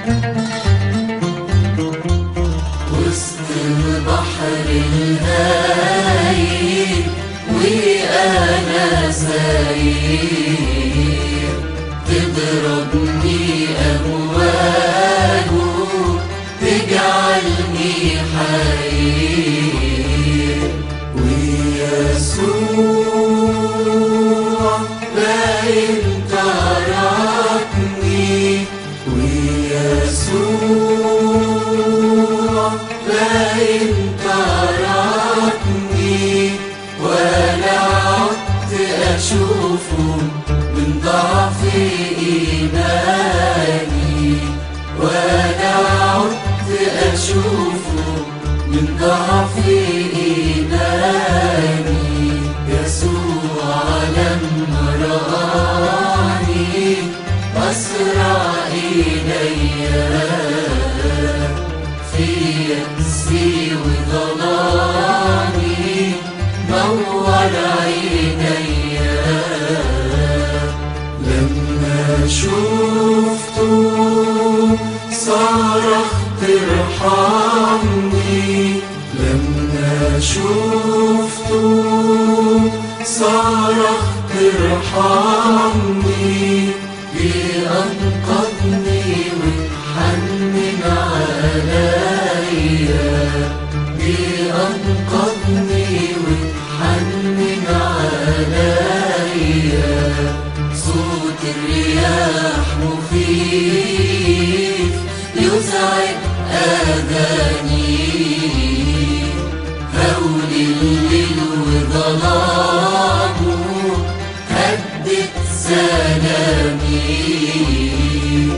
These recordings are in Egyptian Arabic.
وسط البحر الهايل وأنا ساير تضربني أمواجه تجعلني حير ويسوع باين تركني ويسوع باين تركني ولا عدت أشوفه من ضعف إيماني ولا عدت أشوفه من ضعف إيماني يسوع لما رآني أسرع إليّ في يأسي وظلامي نور عيني لما شفته صرخت ارحمني لما شفته صرخت ارحمني بأنقذني وتحنن عليا بأنقذني وتحنن عليا صوت الرياح مخيف يزعج آذاني هول الليل وظلامه هدت سلامي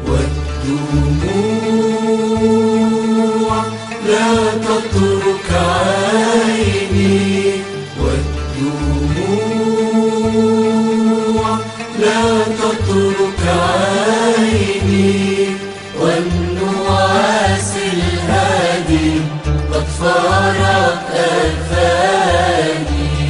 والدموع لا تترك عيني والدموع لا تترك عيني والنعاس الهادي قد فارق أكفاني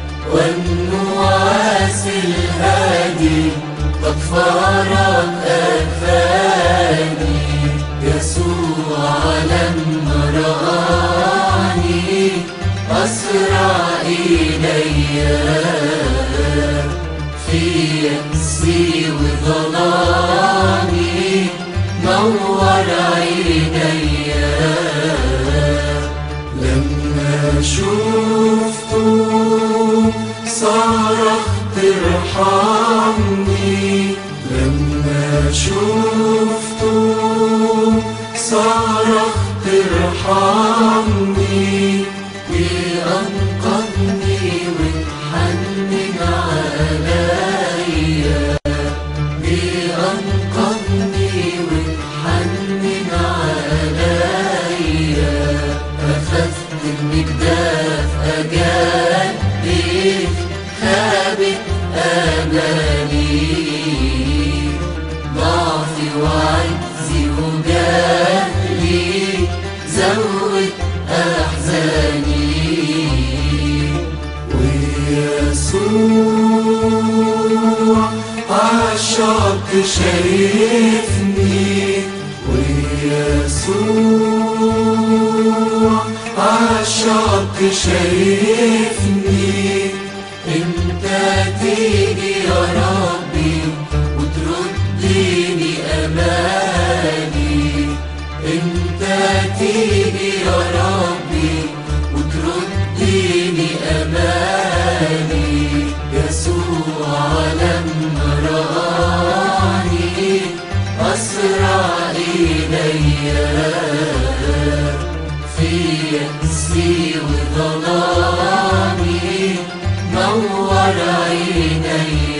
والنعاس الهادي قد فارق أكفاني يسوع لما رآني أسرع إلي في يأسي وظلامي نور عيني لما شفته صرخت ارحمني لما شفته صرخت ارحمني بأنقذني وتحنن عليا بأنقذني وتحنن عليا أخذت المجداف أجدف خابت أماني ضعفي وعجزي وجهلي زود أحزاني ويسوع عشاق شايفني ويسوع عشاق شايفني انت تيجي يا ربي وترديني اماني انت تيجي يا ربي وترديني اماني يسوع لما رآني أسرع إلي في يأسي وظلامي نور عيني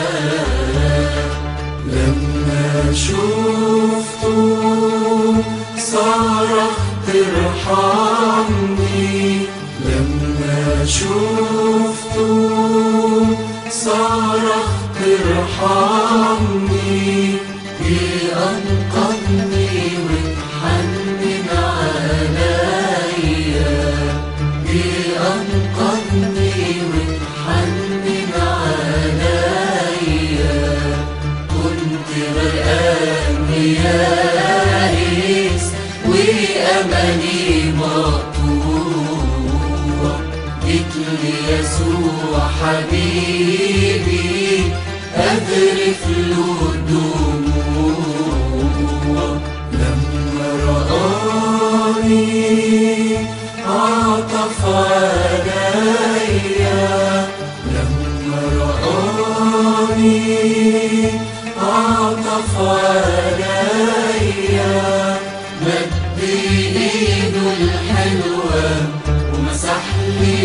لما شفته صرخت ارحمني لما شفته صرخت ارحمني بأنقذني وتحنن عليا بأنقذني وتحنن عليا كنت غرقان يا زمني مقطوع جيت ليسوع حبيبي أذرف له الدموع لما رآني عطف عليا لما رآني عطف عليا مد ايده الحلوة ومسح لي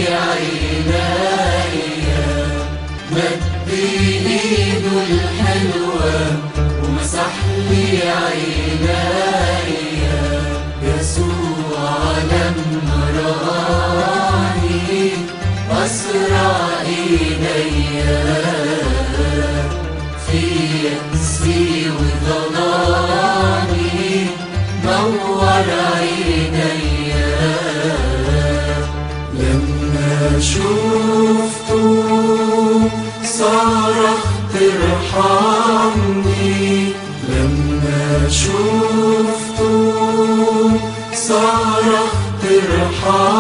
عينيا مد ايده الحلوة ومسح لي عينيا يسوع لما رآني أسرع إليا في يأسي وظلامي نور عينيا لما شفته صرخت ارحمني لما شفته صرخت ارحمني